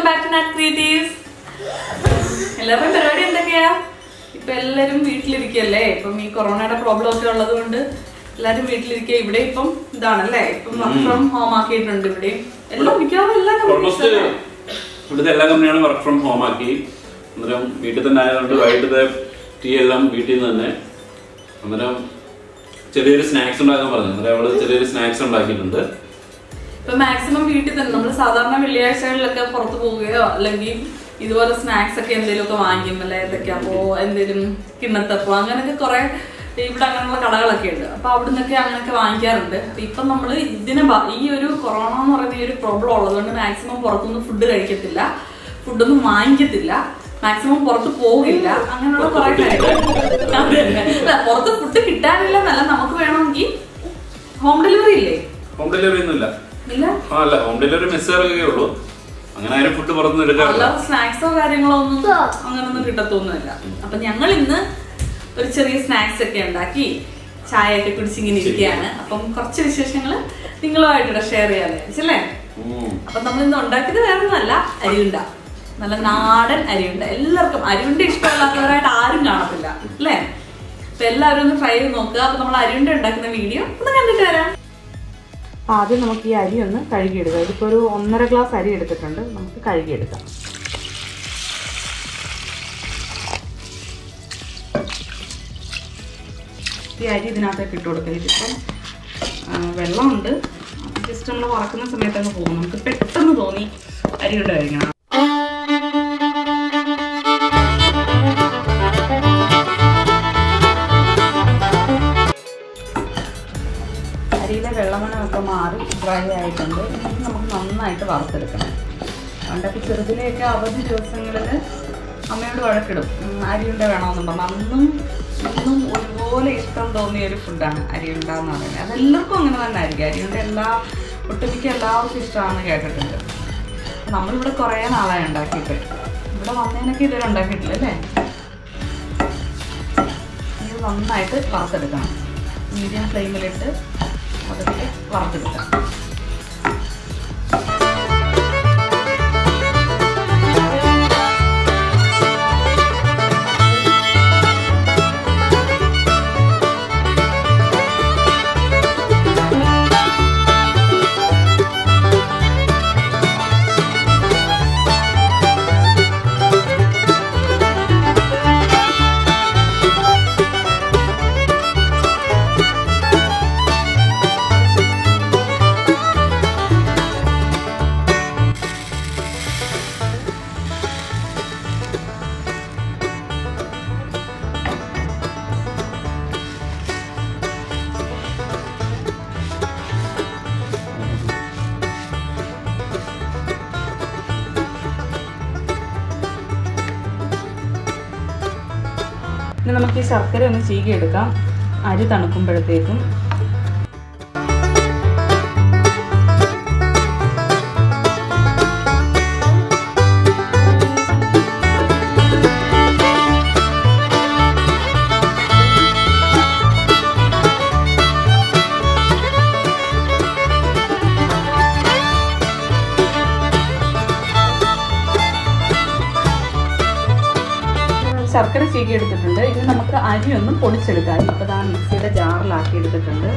Back to നാറ്റ് creatives എല്ലാവരുടെയും പരിപാടി എന്തൊക്കെയാ ഇപ്പൊ എല്ലാരും വീട്ടിലിരിക്കല്ലേ ഇപ്പം ഈ കൊറോണയുടെ പ്രോബ്ലം ഒക്കെ ഉള്ളത് കൊണ്ട് എല്ലാരും വീട്ടിലിരിക്കുക ഇവിടെ ഇപ്പം ഇതാണല്ലേ ഇപ്പം വർക്ക് ഫ്രം ഹോം ആക്കിയിട്ടുണ്ട് ഇവിടെ എല്ലാം മിക്കവാറും എല്ലാ ഓൾമോസ്റ്റ് companies ഉം ഇവിടുത്തെ എല്ലാ കമ്പനികളും വർക്ക് ഫ്രം ഹോം ആക്കി അന്നേരം വീട്ടിൽ തന്നെ ആയതുകൊണ്ട് വൈകിട്ടത്തെ ടീ എല്ലാം വീട്ടിൽ നിന്ന് തന്നെ അന്നേരം ചെറിയൊരു സ്നാക്സ് ഉണ്ടാക്കാൻ പറഞ്ഞു അന്നേരം അവള് ചെറിയൊരു സ്നാക്സ് ഉണ്ടാക്കിയിട്ടുണ്ട് ഇപ്പൊ മാക്സിമം വീട്ടിൽ തന്നെ നമ്മൾ സാധാരണ വെള്ളിയാഴ്ചകളിലൊക്കെ പുറത്തു പോവുകയോ അല്ലെങ്കിൽ ഇതുപോലെ സ്നാക്സ് ഒക്കെ എന്തെങ്കിലും ഒക്കെ വാങ്ങിക്കും അല്ലെ ഏതൊക്കെയാപ്പോ എന്തെങ്കിലും കിണ്ണത്തപ്പോ അങ്ങനെയൊക്കെ കുറെ ഇവിടെ അങ്ങനെയുള്ള കടകളൊക്കെ ഉണ്ട് അപ്പൊ അവിടെ നിന്നൊക്കെ അങ്ങനെയൊക്കെ വാങ്ങിക്കാറുണ്ട് അപ്പൊ ഇപ്പം നമ്മൾ ഇതിനെ ബ- ഈ ഒരു കൊറോണ എന്ന് പറയുന്ന ഈ ഒരു പ്രോബ്ലം ഉള്ളതുകൊണ്ട് മാക്സിമം പുറത്തുനിന്ന് ഫുഡ് കഴിക്കത്തില്ല ഫുഡൊന്നും വാങ്ങിക്കത്തില്ല മാക്സിമം പുറത്ത് പോകില്ല അങ്ങനെയുള്ള കുറെ കാര്യങ്ങൾ അത് തന്നെ. അല്ല, പുറത്ത് ഫുഡ് കിട്ടാനില്ല എന്നല്ല നമുക്ക് വേണമെങ്കിൽ ഹോം ഡെലിവറി ഇല്ലേ ഹോം ഡെലിവറി ഒന്നും ഇല്ല ഇല്ല ആ അല്ല ഹോം ഡെലിവറി മെസ്സുകാർക്കൊക്കെ ഉള്ളൂ അങ്ങനെ ആരും ഫുഡ് പുറത്തുനിന്ന് എടുക്കാറില്ല അല്ലാതെ സ്നാക്സോ കാര്യങ്ങളോ ഒന്നും അങ്ങനൊന്നും കിട്ടത്തൊന്നുമില്ല അപ്പൊ ഞങ്ങൾ ഇന്ന് ഒരു ചെറിയ സ്നാക്സ് ഒക്കെ ഉണ്ടാക്കി ചായ ഒക്കെ കുടിച്ചിങ്ങനെ ഇരിക്കുകയാണ് അപ്പം കുറച്ച് വിശേഷങ്ങൾ നിങ്ങളുമായിട്ട് ഷെയർ ചെയ്യാൻ വിചാരിച്ചല്ലേ ഉം. അപ്പൊ നമ്മൾ ഇന്ന് ഉണ്ടാക്കിയത് വേറെ ഒന്നല്ല അരിയുണ്ട നല്ല നാടൻ അരിയുണ്ട എല്ലാവർക്കും അരിയുണ്ട ഇഷ്ടമല്ലാത്തവരായിട്ട് ആരും കാണത്തില്ല അല്ലേ അപ്പൊ എല്ലാവരും ഒന്ന് ട്രൈ ചെയ്ത് നോക്കുക അപ്പൊ നമ്മൾ അരിയുണ്ട ഉണ്ടാക്കുന്ന വീഡിയോ ഒന്ന് കണ്ടിട്ട് വരാം ആദ്യം നമുക്ക് ഈ അരി ഒന്ന് കഴുകിയെടുക്കാം ഇതിപ്പോൾ ഒരു ഒന്നര ഗ്ലാസ് അരി എടുത്തിട്ടുണ്ട് നമുക്ക് കഴുകിയെടുക്കാം ഈ അരി ഇതിനകത്തേക്ക് ഇട്ട് കൊടുക്കുക ഇതിപ്പം ആ, വെള്ളമുണ്ട് ജസ്റ്റ് നമ്മൾ വറക്കുന്ന സമയത്ത് അങ്ങ് പോകും നമുക്ക് പെട്ടെന്ന് തോന്നി അരി കൊണ്ട് കഴിക്കണം അരിയിലെ വെള്ളമണമൊക്കെ മാറി ഡ്രൈ ആയിട്ടുണ്ട് ഇനി നമുക്ക് നന്നായിട്ട് വറുത്തെടുക്കണം പണ്ടൊക്കെ ചെറുതിലെയൊക്കെ അവധി ദിവസങ്ങളിൽ അമ്മയോട് വഴക്കിടും ഉം, അരിയുണ്ട വേണമെന്നും പറഞ്ഞു അന്നും ഇന്നും ഒരുപോലെ ഇഷ്ടം തോന്നിയ ഒരു ഫുഡാണ് അരിയുണ്ട എന്ന് പറയുന്നത് അതെല്ലാവർക്കും അങ്ങനെ തന്നെ ആയിരിക്കും അരിയുണ്ട എല്ലാ ഒട്ടുമിക്ക എല്ലാവർക്കും ഇഷ്ടമാണെന്ന് കേട്ടിട്ടുണ്ട് നമ്മളിവിടെ കുറേ നാളായി ഉണ്ടാക്കിയിട്ട് ഇവിടെ വന്നതിനൊക്കെ ഇതുവരെ ഉണ്ടാക്കിയിട്ടില്ല അല്ലേ ഇത് നന്നായിട്ട് വറുത്തെടുക്കണം മീഡിയം ഫ്ലെയിമിലിട്ട് അതൊക്കെ വറുത്തെടുക്കാം ഇനി നമുക്ക് ഈ ശർക്കര ഒന്ന് ചീകി എടുക്കാം അരി തണുക്കുമ്പോഴത്തേക്കും ശർക്കര ചീകി എടുത്തിട്ടുണ്ട് ഇനി നമുക്ക് അരി ഒന്ന് പൊടിച്ചെടുക്കാം ഇപ്പൊ ദാ മിക്സിയുടെ ജാറിലാക്കി എടുത്തിട്ടുണ്ട്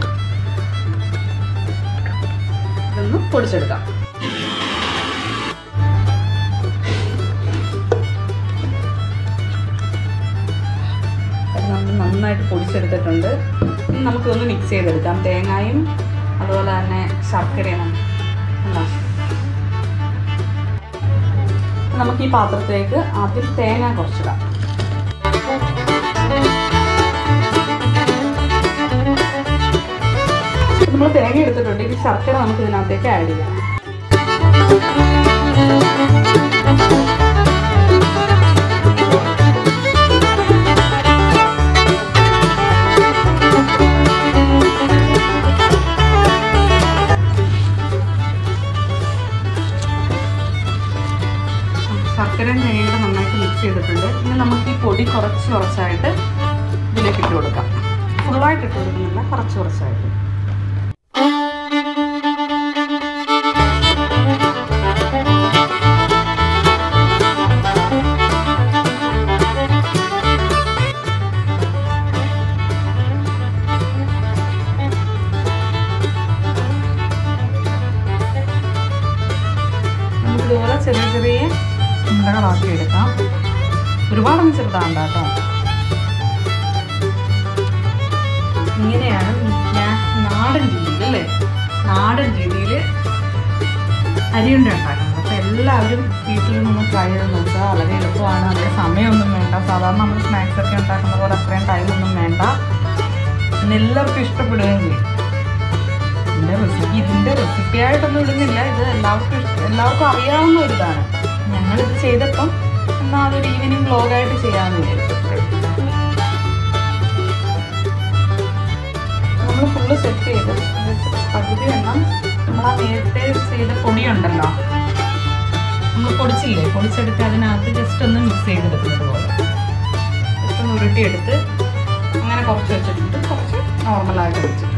ഇതൊന്ന് പൊടിച്ചെടുക്കാം അത് നമ്മൾ നന്നായിട്ട് പൊടിച്ചെടുത്തിട്ടുണ്ട് ഇനി നമുക്കൊന്ന് മിക്സ് ചെയ്തെടുക്കാം തേങ്ങായും അതുപോലെ തന്നെ ശർക്കരയും എന്താ നമുക്ക് ഈ പാത്രത്തിലേക്ക് ആദ്യം തേങ്ങ കുറച്ചിടാം നമ്മൾ തേങ്ങ എടുത്തിട്ടുണ്ട് ഈ ശർക്കര നമുക്ക് ഇതിനകത്തേക്ക് ആഡ് ചെയ്യാം ശർക്കരയും തേങ്ങയും കൂടെ നന്നായിട്ട് മിക്സ് ചെയ്തിട്ടുണ്ട് ഇനി നമുക്ക് ഈ പൊടി കുറച്ച് കുറച്ചായിട്ട് ഇതിലേക്ക് ഇട്ട് കൊടുക്കാം ഫുള്ളായിട്ട് ഇട്ട് കൊടുക്കുന്നില്ല കുറച്ച് കുറച്ചായിട്ട് ഇതുപോലെ ചെറിയ ചെറിയ ഉണ്ടകളാക്കി എടുക്കാം ഒരുപാടൊന്നും ചെറുതാണ്ട കേട്ടോ ഇങ്ങനെയാണ് ഞാൻ നാടൻ രീതിയിൽ അല്ലേ നാടൻ രീതിയിൽ അരിയുണ്ട ഉണ്ടാക്കുന്നത് അപ്പോൾ എല്ലാവരും വീട്ടിൽ നിന്ന് ട്രൈ ചെയ്ത് നോക്കുക വളരെ എളുപ്പമാണ് അതിന് സമയമൊന്നും വേണ്ട സാധാരണ നമ്മൾ സ്നാക്സ് ഒക്കെ ഉണ്ടാക്കുന്ന പോലെ അത്രയും ടൈമൊന്നും വേണ്ട പിന്നെ എല്ലാവർക്കും ഇഷ്ടപ്പെടുകയും ചെയ്യും ഇതിൻ്റെ റെസിപ്പി ഇതിൻ്റെ റെസിപ്പി ആയിട്ടൊന്നും ഇടുന്നില്ല ഇത് എല്ലാവർക്കും ഇഷ്ട- എല്ലാവർക്കും അറിയാവുന്ന ഒരു ഇതാണ് ഞങ്ങളിത് ചെയ്തപ്പം എന്നാൽ അതൊരു ഈവനിങ് വ്ലോഗായിട്ട് ചെയ്യാമെന്ന് വിചാരിച്ചു നമ്മൾ ഫുള്ള് സെറ്റ് ചെയ്ത് ഇത് പകുതി എണ്ണം നമ്മൾ ആ നേരത്തെ ചെയ്ത പൊടിയുണ്ടല്ലോ നമ്മൾ പൊടിച്ചില്ലേ പൊടിച്ചെടുത്ത് അതിനകത്ത് ജസ്റ്റ് ഒന്ന് മിക്സ് ചെയ്തെടുക്കുന്നത് പോലെ ജസ്റ്റ് ഒന്ന് ഉരുട്ടിയെടുത്ത് അങ്ങനെ കുറച്ച് വെച്ചിട്ടുണ്ട് കുറച്ച് നോർമലായിട്ട് വെച്ചിട്ടുണ്ട്